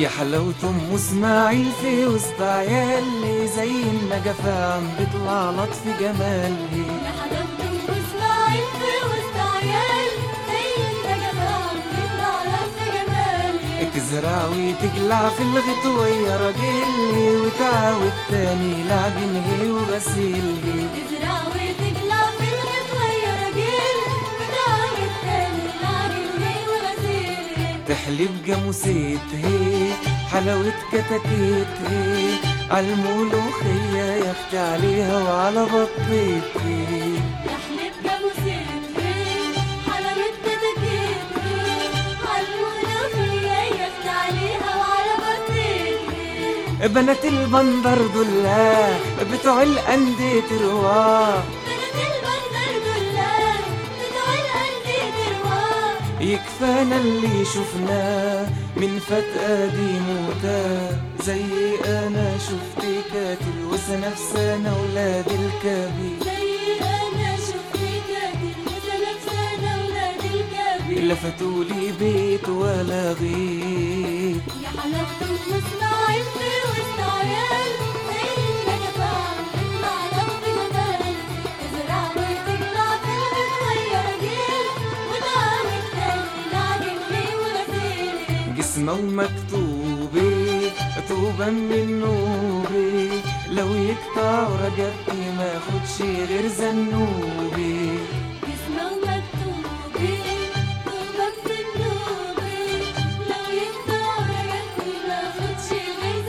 يا حلاوة ام اسماعيل في وسط عيالي زي النجفة عم بيطلع لطف جمالي يا حلاوة واسماعيل في وسط عيال زي النجفة بيطلع لف جمالي تزرع وتقلع في الغيط ويا راجلي وتعاود تاني لعجنهي وغسيلي تزرع وتقلع في الغيط ويا راجل وتعمل تاني العجل وغسيل تحلب جاموسيتهي حلاوة كتاكيتهي عالملوخية يا اختي عليها وعلى بطيتي يحلب جاموسيتي حلاوة كتاكيتي عالملوخية يفت عليها وعلى بطيتي بنات البندر دول بتوع الأندية رواح بنت البندر دولار بتوع الأندية تروار يكفانا اللي شفناه من فات قديم وتاه زي انا شفت كاتل وسنة في سنة ولاد الكبير زي أنا شفت كاتل وسنة في سنة ولاد الكبير لفتولي بيت ولا غير يا حلاوة واسماعيل في وسط عيال زي النجفة بتطلع لف جبال تزرع وتقلع في الغيط ويا راجل وتعمل تاني العجل وغسيل جسمه ومكتوبة توبة من نوبي لو يقطع رجبتي ما ياخدش غير زنوبي جسمه مكتوبة طوبة في النوبة لو يقطع رجلي ما خدش غير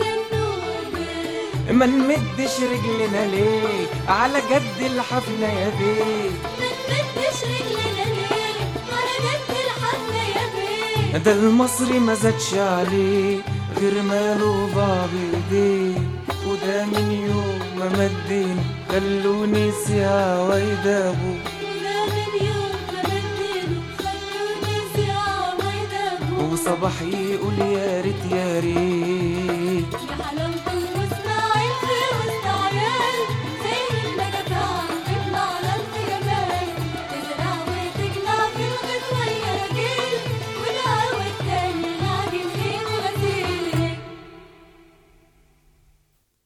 زنوبة ما نمدش رجلنا ليه على جد الحفلة يا بيه ما تمدش رجلنا ليه على جد الحفلة يا بيه ده المصري ما زادش عليه غير ماله ضاع بايديه وده من يوم ما مدين خلوني سيا ويدابو وده من يوم ما بدلوا خلوني ساعة ما يدابوا وصباح يقول يا ريت يا ريت